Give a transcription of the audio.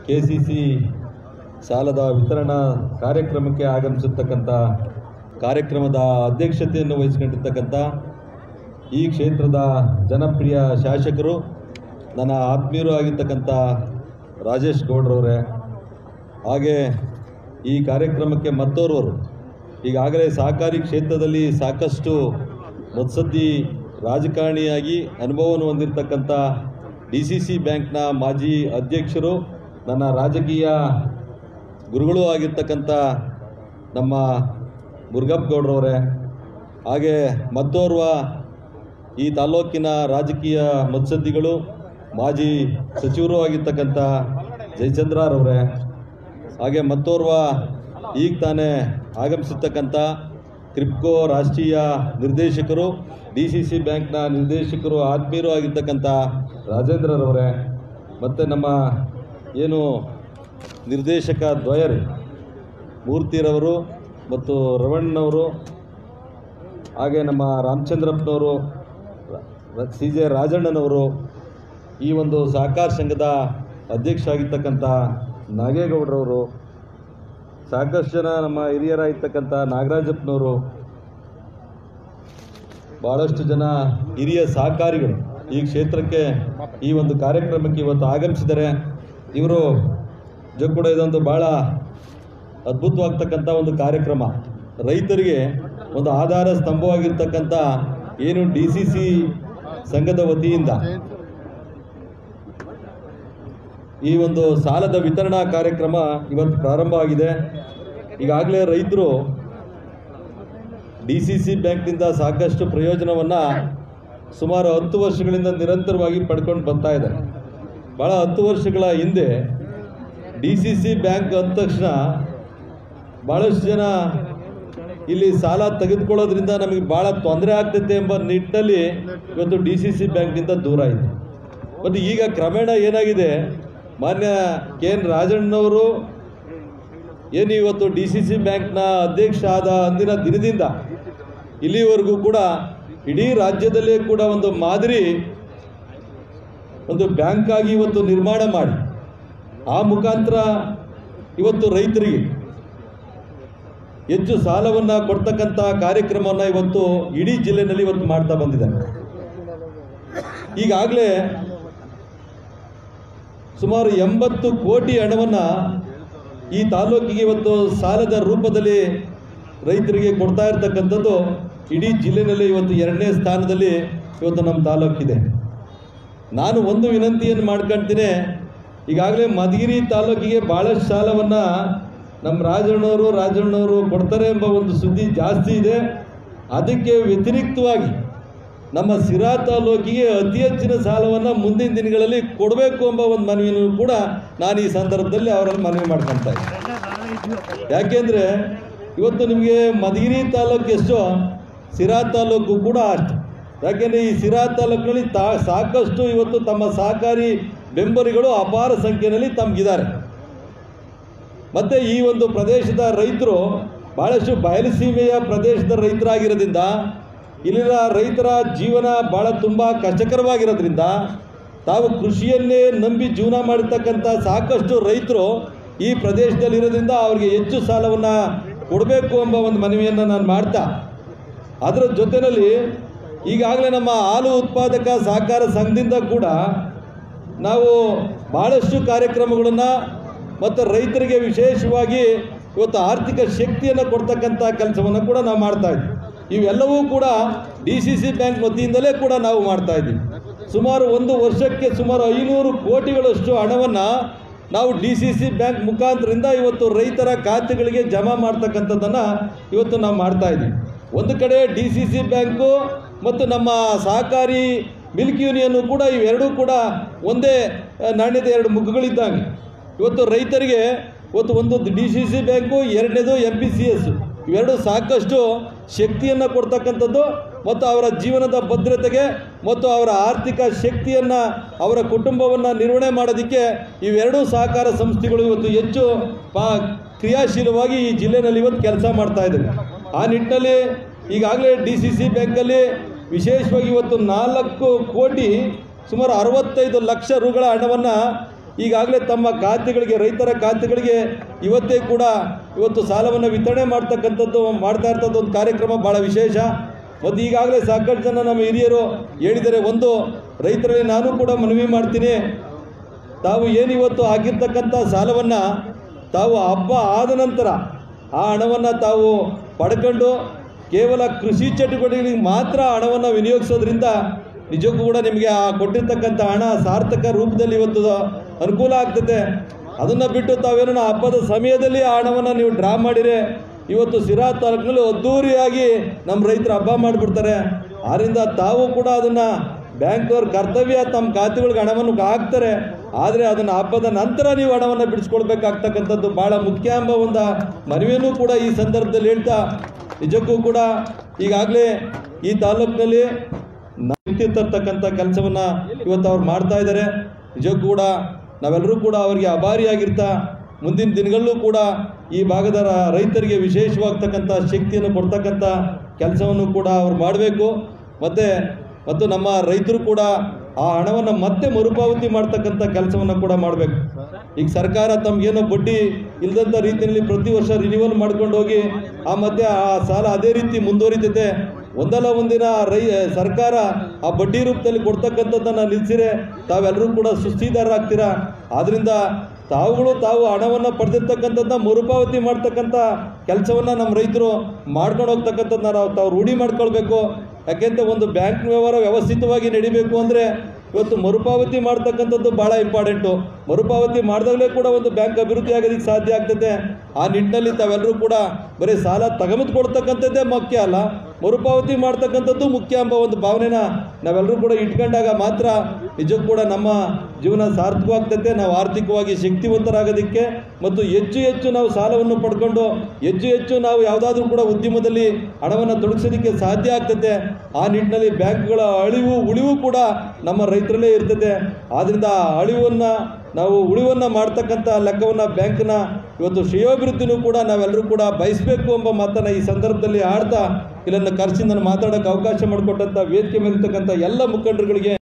K C C ಸಾಲದ ವಿತರಣಾ ಕಾರ್ಯಕ್ರಮಕ್ಕೆ ಆಗಮಿಸಿರ್ತಕ್ಕಂಥ ಕಾರ್ಯಕ್ರಮದ ಅಧ್ಯಕ್ಷತೆಯನ್ನು ವಹಿಸ್ಕೊಂಡಿರ್ತಕ್ಕಂಥ ಈ ಕ್ಷೇತ್ರದ ಜನಪ್ರಿಯ ಶಾಸಕರು ನನ್ನ ಆತ್ಮೀಯರು ಆಗಿರ್ತಕ್ಕಂಥ ರಾಜೇಶ್ ಗೌಡ್ರವರೇ ಹಾಗೆ ಈ ಕಾರ್ಯಕ್ರಮಕ್ಕೆ ಮತ್ತೋರ್ವರು ಈಗಾಗಲೇ ಸಹಕಾರಿ ಕ್ಷೇತ್ರದಲ್ಲಿ ಸಾಕಷ್ಟು ಮುತ್ಸದ್ದಿ ರಾಜಕಾರಣಿಯಾಗಿ ಅನುಭವವನ್ನು ಹೊಂದಿರತಕ್ಕಂಥ ಡಿ ಸಿ ಸಿ ಬ್ಯಾಂಕ್ನ ಮಾಜಿ ಅಧ್ಯಕ್ಷರು ನನ್ನ ರಾಜಕೀಯ ಗುರುಗಳು ಆಗಿರ್ತಕ್ಕಂಥ ನಮ್ಮ ಮುರುಗಪ್ಪ ಗೌಡ್ರವರೇ ಹಾಗೆ ಮತ್ತೋರ್ವ ಈ ತಾಲೂಕಿನ ರಾಜಕೀಯ ಮುತ್ಸದ್ದಿಗಳು ಮಾಜಿ ಸಚಿವರು ಆಗಿರ್ತಕ್ಕಂಥ ಜಯಚಂದ್ರರವರೇ ಹಾಗೆ ಮತ್ತೋರ್ವ ಈಗ ತಾನೇ ಆಗಮಿಸಿರ್ತಕ್ಕಂಥ ಕ್ರಿಪ್ಕೋ ರಾಷ್ಟ್ರೀಯ ನಿರ್ದೇಶಕರು ಡಿ ಸಿ ಸಿ ಬ್ಯಾಂಕ್ನ ನಿರ್ದೇಶಕರು ಆತ್ಮೀಯರು ಆಗಿರ್ತಕ್ಕಂಥ ರಾಜೇಂದ್ರರವರೇ ಮತ್ತು ನಮ್ಮ ಏನು ನಿರ್ದೇಶಕ ದ್ವಯರು ಮೂರ್ತಿರವರು ಮತ್ತು ರವಣ್ಣವರು ಹಾಗೆ ನಮ್ಮ ರಾಮಚಂದ್ರಪ್ಪನವರು ಸಿ ಜೆ ರಾಜಣ್ಣನವರು ಈ ಒಂದು ಸಹಕಾರ ಸಂಘದ ಅಧ್ಯಕ್ಷ ಆಗಿರ್ತಕ್ಕಂಥ ನಾಗೇಗೌಡರವರು ಸಾಕಷ್ಟು ಜನ ನಮ್ಮ ಹಿರಿಯರಾಗಿರ್ತಕ್ಕಂಥ ನಾಗರಾಜಪ್ಪನವರು ಭಾಳಷ್ಟು ಜನ ಹಿರಿಯ ಸಹಕಾರಿಗಳು ಈ ಕ್ಷೇತ್ರಕ್ಕೆ ಈ ಒಂದು ಕಾರ್ಯಕ್ರಮಕ್ಕೆ ಇವತ್ತು ಆಗಮಿಸಿದ್ದಾರೆ ಇವರು ಜೊ ಕೂಡ ಇದೊಂದು ಭಾಳ ಅದ್ಭುತವಾಗ್ತಕ್ಕಂಥ ಒಂದು ಕಾರ್ಯಕ್ರಮ ರೈತರಿಗೆ ಒಂದು ಆಧಾರ ಸ್ತಂಭವಾಗಿರ್ತಕ್ಕಂಥ ಏನು ಡಿ ಸಿ ಸಿ ಸಂಘದ ವತಿಯಿಂದ ಈ ಒಂದು ಸಾಲದ ವಿತರಣಾ ಕಾರ್ಯಕ್ರಮ ಇವತ್ತು ಪ್ರಾರಂಭ ಆಗಿದೆ ಈಗಾಗಲೇ ರೈತರು ಡಿ ಸಿ ಸಿ ಬ್ಯಾಂಕ್ನಿಂದ ಸಾಕಷ್ಟು ಪ್ರಯೋಜನವನ್ನು ಸುಮಾರು ಹತ್ತು ವರ್ಷಗಳಿಂದ ನಿರಂತರವಾಗಿ ಪಡ್ಕೊಂಡು ಬರ್ತಾ ಇದ್ದಾರೆ ಭಾಳ ಹತ್ತು ವರ್ಷಗಳ ಹಿಂದೆ ಡಿ ಸಿ ಸಿ ಬ್ಯಾಂಕ್ ಅಂದ ತಕ್ಷಣ ಭಾಳಷ್ಟು ಜನ ಇಲ್ಲಿ ಸಾಲ ತೆಗೆದುಕೊಳ್ಳೋದ್ರಿಂದ ನಮಗೆ ಭಾಳ ತೊಂದರೆ ಆಗ್ತೈತೆ ಎಂಬ ನಿಟ್ಟಿನಲ್ಲಿ ಇವತ್ತು ಡಿ ಸಿ ಸಿ ಬ್ಯಾಂಕ್ನಿಂದ ದೂರ ಇದೆ ಮತ್ತು ಈಗ ಕ್ರಮೇಣ ಏನಾಗಿದೆ ಮಾನ್ಯ ಕೆ ಎನ್ ರಾಜಣ್ಣವರು ಏನು ಇವತ್ತು ಡಿ ಸಿ ಸಿ ಬ್ಯಾಂಕ್ನ ಅಧ್ಯಕ್ಷ ಆದ ಅಂದಿನ ದಿನದಿಂದ ಇಲ್ಲಿವರೆಗೂ ಕೂಡ ಇಡೀ ರಾಜ್ಯದಲ್ಲೇ ಕೂಡ ಒಂದು ಮಾದರಿ ಒಂದು ಬ್ಯಾಂಕ್ ಆಗಿ ಇವತ್ತು ನಿರ್ಮಾಣ ಮಾಡಿ ಆ ಮುಖಾಂತರ ಇವತ್ತು ರೈತರಿಗೆ ಹೆಚ್ಚು ಸಾಲವನ್ನು ಕೊಡ್ತಕ್ಕಂಥ ಕಾರ್ಯಕ್ರಮವನ್ನು ಇವತ್ತು ಇಡೀ ಜಿಲ್ಲೆನಲ್ಲಿ ಇವತ್ತು ಮಾಡ್ತಾ ಬಂದಿದ್ದಾರೆ ಈಗಾಗಲೇ ಸುಮಾರು ಎಂಬತ್ತು ಕೋಟಿ ಹಣವನ್ನು ಈ ತಾಲೂಕಿಗೆ ಇವತ್ತು ಸಾಲದ ರೂಪದಲ್ಲಿ ರೈತರಿಗೆ ಕೊಡ್ತಾ ಇರ್ತಕ್ಕಂಥದ್ದು ಇಡೀ ಜಿಲ್ಲೆನಲ್ಲಿ ಇವತ್ತು ಎರಡನೇ ಸ್ಥಾನದಲ್ಲಿ ಇವತ್ತು ನಮ್ಮ ತಾಲೂಕಿದೆ ನಾನು ಒಂದು ವಿನಂತಿಯನ್ನು ಮಾಡ್ಕೊಳ್ತೀನಿ ಈಗಾಗಲೇ ಮಧುಗಿರಿ ತಾಲೂಕಿಗೆ ಭಾಳಷ್ಟು ಸಾಲವನ್ನು ನಮ್ಮ ರಾಜಣ್ಣವರು ರಾಜಣ್ಣವರು ಕೊಡ್ತಾರೆ ಎಂಬ ಒಂದು ಸುದ್ದಿ ಜಾಸ್ತಿ ಇದೆ ಅದಕ್ಕೆ ವ್ಯತಿರಿಕ್ತವಾಗಿ ನಮ್ಮ ಸಿರಾ ತಾಲೂಕಿಗೆ ಅತಿ ಹೆಚ್ಚಿನ ಸಾಲವನ್ನು ಮುಂದಿನ ದಿನಗಳಲ್ಲಿ ಕೊಡಬೇಕು ಎಂಬ ಒಂದು ಮನವಿಯನ್ನು ಕೂಡ ನಾನು ಈ ಸಂದರ್ಭದಲ್ಲಿ ಅವರಲ್ಲಿ ಮನವಿ ಮಾಡ್ಕೊತಾ ಇದ್ದೀನಿ ಯಾಕೆಂದರೆ ಇವತ್ತು ನಿಮಗೆ ಮಧುಗಿರಿ ತಾಲೂಕು ಎಷ್ಟೋ ಸಿರಾ ತಾಲೂಕು ಕೂಡ ಅಷ್ಟು ಯಾಕೆಂದರೆ ಈ ಸಿರಾ ತಾಲೂಕಿನಲ್ಲಿ ತಾ ಸಾಕಷ್ಟು ಇವತ್ತು ತಮ್ಮ ಸಹಕಾರಿ ಬೆಂಬಲಿಗಳು ಅಪಾರ ಸಂಖ್ಯೆಯಲ್ಲಿ ತಮಗಿದ್ದಾರೆ ಮತ್ತು ಈ ಒಂದು ಪ್ರದೇಶದ ರೈತರು ಭಾಳಷ್ಟು ಬಯಲುಸೀಮೆಯ ಪ್ರದೇಶದ ರೈತರಾಗಿರೋದ್ರಿಂದ ಇಲ್ಲಿನ ರೈತರ ಜೀವನ ಭಾಳ ತುಂಬ ಕಷ್ಟಕರವಾಗಿರೋದ್ರಿಂದ ತಾವು ಕೃಷಿಯನ್ನೇ ನಂಬಿ ಜೀವನ ಮಾಡಿರ್ತಕ್ಕಂಥ ಸಾಕಷ್ಟು ರೈತರು ಈ ಪ್ರದೇಶದಲ್ಲಿರೋದ್ರಿಂದ ಅವರಿಗೆ ಹೆಚ್ಚು ಸಾಲವನ್ನು ಕೊಡಬೇಕು ಎಂಬ ಒಂದು ಮನವಿಯನ್ನು ನಾನು ಮಾಡ್ತಾ ಅದರ ಜೊತೆಯಲ್ಲಿ ಈಗಾಗಲೇ ನಮ್ಮ ಹಾಲು ಉತ್ಪಾದಕ ಸಹಕಾರ ಸಂಘದಿಂದ ಕೂಡ ನಾವು ಭಾಳಷ್ಟು ಕಾರ್ಯಕ್ರಮಗಳನ್ನು ಮತ್ತು ರೈತರಿಗೆ ವಿಶೇಷವಾಗಿ ಇವತ್ತು ಆರ್ಥಿಕ ಶಕ್ತಿಯನ್ನು ಕೊಡ್ತಕ್ಕಂಥ ಕೆಲಸವನ್ನು ಕೂಡ ನಾವು ಮಾಡ್ತಾ ಇದ್ವಿ ಇವೆಲ್ಲವೂ ಕೂಡ ಡಿ ಸಿ ಸಿ ಬ್ಯಾಂಕ್ ವತಿಯಿಂದಲೇ ಕೂಡ ನಾವು ಮಾಡ್ತಾ ಇದ್ದೀವಿ ಸುಮಾರು ಒಂದು ವರ್ಷಕ್ಕೆ ಸುಮಾರು ಐನೂರು ಕೋಟಿಗಳಷ್ಟು ಹಣವನ್ನು ನಾವು ಡಿ ಸಿ ಸಿ ಬ್ಯಾಂಕ್ ಮುಖಾಂತರದಿಂದ ಇವತ್ತು ರೈತರ ಖಾತೆಗಳಿಗೆ ಜಮಾ ಮಾಡ್ತಕ್ಕಂಥದ್ದನ್ನು ಇವತ್ತು ನಾವು ಮಾಡ್ತಾ ಇದ್ದೀವಿ ಒಂದು ಕಡೆ ಡಿ ಸಿ ಸಿ ಬ್ಯಾಂಕು ಮತ್ತು ನಮ್ಮ ಸಹಕಾರಿ ಮಿಲ್ಕ್ ಯೂನಿಯನ್ನು ಕೂಡ ಇವೆರಡೂ ಕೂಡ ಒಂದೇ ಆ, ನಾಣ್ಯದ ಎರಡು ಮುಖಗಳಿದ್ದಂಗೆ ಇವತ್ತು ರೈತರಿಗೆ ಇವತ್ತು ಒಂದು ಡಿ ಸಿ ಸಿ ಬ್ಯಾಂಕು ಎರಡನೇದು ಎಂ ಪಿ ಸಿ ಎಸ್ ಇವೆರಡು ಸಾಕಷ್ಟು ಶಕ್ತಿಯನ್ನು ಕೊಡ್ತಕ್ಕಂಥದ್ದು ಮತ್ತು ಅವರ ಜೀವನದ ಭದ್ರತೆಗೆ ಮತ್ತು ಅವರ ಆರ್ಥಿಕ ಶಕ್ತಿಯನ್ನು ಅವರ ಕುಟುಂಬವನ್ನು ನಿರ್ವಹಣೆ ಮಾಡೋದಕ್ಕೆ ಇವೆರಡೂ ಸಹಕಾರ ಸಂಸ್ಥೆಗಳು ಇವತ್ತು ಹೆಚ್ಚು ಪಾ ಕ್ರಿಯಾಶೀಲವಾಗಿ ಈ ಜಿಲ್ಲೆಯಲ್ಲಿ ಇವತ್ತು ಕೆಲಸ ಮಾಡ್ತಾ ಇದ್ದಾರೆ ಆ ನಿಟ್ಟಿನಲ್ಲಿ ಈಗಾಗಲೇ ಡಿ ಸಿ ಸಿ ಬ್ಯಾಂಕಲ್ಲಿ ವಿಶೇಷವಾಗಿ ಇವತ್ತು ನಾಲ್ಕು ಕೋಟಿ ಸುಮಾರು ಅರವತ್ತೈದು ಲಕ್ಷ ರುಗಳ ಹಣವನ್ನು ಈಗಾಗಲೇ ತಮ್ಮ ಖಾತೆಗಳಿಗೆ ರೈತರ ಖಾತೆಗಳಿಗೆ ಇವತ್ತೇ ಕೂಡ ಇವತ್ತು ಸಾಲವನ್ನು ವಿತರಣೆ ಮಾಡ್ತಕ್ಕಂಥದ್ದು ಮಾಡ್ತಾ ಇರ್ತದ್ದು ಒಂದು ಕಾರ್ಯಕ್ರಮ ಭಾಳ ವಿಶೇಷ ಮತ್ತು ಈಗಾಗಲೇ ಸಾಕಷ್ಟು ಜನ ನಮ್ಮ ಹಿರಿಯರು ಹೇಳಿದರೆ ಒಂದು ರೈತರಲ್ಲಿ ನಾನು ಕೂಡ ಮನವಿ ಮಾಡ್ತೀನಿ ತಾವು ಏನು ಇವತ್ತು ಆಗಿರ್ತಕ್ಕಂಥ ಸಾಲವನ್ನು ತಾವು ಹಬ್ಬ ಆದ ನಂತರ ಆ ಹಣವನ್ನು ತಾವು ಪಡ್ಕೊಂಡು ಕೇವಲ ಕೃಷಿ ಚಟುವಟಿಕೆಗಳಿಗೆ ಮಾತ್ರ ಹಣವನ್ನು ವಿನಿಯೋಗಿಸೋದ್ರಿಂದ ನಿಜಕ್ಕೂ ಕೂಡ ನಿಮಗೆ ಆ ಕೊಟ್ಟಿರ್ತಕ್ಕಂಥ ಹಣ ಸಾರ್ಥಕ ರೂಪದಲ್ಲಿ ಇವತ್ತು ಅನುಕೂಲ ಆಗ್ತದೆ ಅದನ್ನು ಬಿಟ್ಟು ತಾವೇನೋ ಹಬ್ಬದ ಸಮಯದಲ್ಲಿ ಆ ಹಣವನ್ನು ನೀವು ಡ್ರಾ ಮಾಡಿರೆ ಇವತ್ತು ಸಿರಾ ತಾಲೂಕಿನಲ್ಲಿ ಅದ್ದೂರಿಯಾಗಿ ನಮ್ಮ ರೈತರು ಹಬ್ಬ ಮಾಡಿಬಿಡ್ತಾರೆ ಆದ್ದರಿಂದ ತಾವು ಕೂಡ ಅದನ್ನು ಬ್ಯಾಂಕ್ನವ್ರ ಕರ್ತವ್ಯ ತಮ್ಮ ಖಾತೆಗಳಿಗೆ ಹಣವನ್ನು ಹಾಕ್ತಾರೆ ಆದರೆ ಅದನ್ನು ಹಬ್ಬದ ನಂತರ ನೀವು ಹಣವನ್ನು ಬಿಡಿಸ್ಕೊಳ್ಬೇಕಾಗ್ತಕ್ಕಂಥದ್ದು ಭಾಳ ಮುಖ್ಯ ಎಂಬ ಒಂದು ಮನವಿಯನ್ನು ಕೂಡ ಈ ಸಂದರ್ಭದಲ್ಲಿ ಹೇಳ್ತಾ ನಿಜಕ್ಕೂ ಕೂಡ ಈಗಾಗಲೇ ಈ ತಾಲೂಕಿನಲ್ಲಿ ನಿಂತಿರ್ತಕ್ಕಂಥ ಕೆಲಸವನ್ನು ಇವತ್ತು ಅವ್ರು ಮಾಡ್ತಾ ಇದ್ದಾರೆ ನಿಜಕ್ಕೂ ಕೂಡ ನಾವೆಲ್ಲರೂ ಕೂಡ ಅವರಿಗೆ ಅಭಾರಿಯಾಗಿರ್ತಾ ಮುಂದಿನ ದಿನಗಳಲ್ಲೂ ಕೂಡ ಈ ಭಾಗದ ರ- ರೈತರಿಗೆ ವಿಶೇಷವಾಗ್ತಕ್ಕಂಥ ಶಕ್ತಿಯನ್ನು ಕೊಡ್ತಕ್ಕಂಥ ಕೆಲಸವನ್ನು ಕೂಡ ಅವ್ರು ಮಾಡಬೇಕು ಮತ್ತು ಮತ್ತು ನಮ್ಮ ರೈತರು ಕೂಡ ಆ ಹಣವನ್ನು ಮತ್ತೆ ಮರುಪಾವತಿ ಮಾಡ್ತಕ್ಕಂಥ ಕೆಲಸವನ್ನು ಕೂಡ ಮಾಡಬೇಕು ಈಗ ಸರ್ಕಾರ ತಮಗೇನೋ ಬಡ್ಡಿ ಇಲ್ಲದಂಥ ರೀತಿಯಲ್ಲಿ ಪ್ರತಿ ವರ್ಷ ರಿನ್ಯೂವಲ್ ಮಾಡ್ಕೊಂಡು ಹೋಗಿ ಆ ಮಧ್ಯೆ ಆ ಸಾಲ ಅದೇ ರೀತಿ ಮುಂದುವರಿತೈತೆ ಒಂದಲ್ಲ ಒಂದಿನ ರೈ ಸರ್ಕಾರ ಆ ಬಡ್ಡಿ ರೂಪದಲ್ಲಿ ಕೊಡ್ತಕ್ಕಂಥದ್ದನ್ನು ನಿಲ್ಲಿಸಿರೆ ತಾವೆಲ್ಲರೂ ಕೂಡ ಸುಸ್ತಿದಾರರಾಗ್ತೀರಾ ಆದ್ರಿಂದ ತಾವುಗಳು ತಾವು ಹಣವನ್ನು ಪಡೆದಿರ್ತಕ್ಕಂಥದ್ದನ್ನ ಮರುಪಾವತಿ ಮಾಡ್ತಕ್ಕಂಥ ಕೆಲಸವನ್ನು ನಮ್ಮ ರೈತರು ಮಾಡ್ಕೊಂಡು ಹೋಗ್ತಕ್ಕಂಥದ್ದನ್ನ ನಾವು ತಾವು ರೂಢಿ ಮಾಡ್ಕೊಳ್ಬೇಕು ಯಾಕೆಂದ್ರೆ ಒಂದು ಬ್ಯಾಂಕ್ ವ್ಯವಹಾರ ವ್ಯವಸ್ಥಿತವಾಗಿ ನಡಿಬೇಕು ಅಂದರೆ ಇವತ್ತು ಮರುಪಾವತಿ ಮಾಡ್ತಕ್ಕಂಥದ್ದು ಭಾಳ ಇಂಪಾರ್ಟೆಂಟು ಮರುಪಾವತಿ ಮಾಡಿದಾಗಲೇ ಕೂಡ ಒಂದು ಬ್ಯಾಂಕ್ ಅಭಿವೃದ್ಧಿ ಆಗೋದಕ್ಕೆ ಸಾಧ್ಯ ಆಗ್ತದೆ ಆ ನಿಟ್ಟಿನಲ್ಲಿ ತಾವೆಲ್ಲರೂ ಕೂಡ ಬರೀ ಸಾಲ ತಗೊಂಬಂದು ಕೊಡ್ತಕ್ಕಂಥದ್ದೇ ಮುಖ್ಯ ಅಲ್ಲ ಮರುಪಾವತಿ ಮಾಡ್ತಕ್ಕಂಥದ್ದು ಮುಖ್ಯ ಎಂಬ ಒಂದು ಭಾವನೆನ ನಾವೆಲ್ಲರೂ ಕೂಡ ಇಟ್ಕೊಂಡಾಗ ಮಾತ್ರ ನಿಜಕ್ಕೂ ಕೂಡ ನಮ್ಮ ಜೀವನ ಸಾರ್ಥಕವಾಗ್ತದೆ ನಾವು ಆರ್ಥಿಕವಾಗಿ ಶಕ್ತಿವಂತರಾಗೋದಕ್ಕೆ ಮತ್ತು ಹೆಚ್ಚು ಹೆಚ್ಚು ನಾವು ಸಾಲವನ್ನು ಪಡ್ಕೊಂಡು ಹೆಚ್ಚು ಹೆಚ್ಚು ನಾವು ಯಾವುದಾದ್ರೂ ಕೂಡ ಉದ್ಯಮದಲ್ಲಿ ಹಣವನ್ನು ತೊಡಗಿಸೋದಕ್ಕೆ ಸಾಧ್ಯ ಆಗ್ತದೆ ಆ ನಿಟ್ಟಿನಲ್ಲಿ ಬ್ಯಾಂಕ್ಗಳ ಅಳಿವು ಉಳಿವು ಕೂಡ ನಮ್ಮ ರೈತರಲ್ಲೇ ಇರ್ತದೆ ಆದ್ದರಿಂದ ಆ ಅಳಿವನ್ನು ನಾವು ಉಳಿವನ್ನು ಮಾಡ್ತಕ್ಕಂಥ ಲೆಕ್ಕವನ್ನು ಬ್ಯಾಂಕ್ನ ಇವತ್ತು ಶ್ರೇಯೋಭಿವೃದ್ಧಿನೂ ಕೂಡ ನಾವೆಲ್ಲರೂ ಕೂಡ ಬಯಸಬೇಕು ಎಂಬ ಮಾತನ್ನು ಈ ಸಂದರ್ಭದಲ್ಲಿ ಆಡ್ತಾ ಇಲ್ಲನ್ನು ಕರೆಸಿ ನಾನು ಮಾತಾಡೋಕ್ಕೆ ಅವಕಾಶ ಮಾಡಿಕೊಟ್ಟಂಥ ವೇದಿಕೆ ಮೇಲಿರ್ತಕ್ಕಂಥ ಎಲ್ಲ ಮುಖಂಡರುಗಳಿಗೆ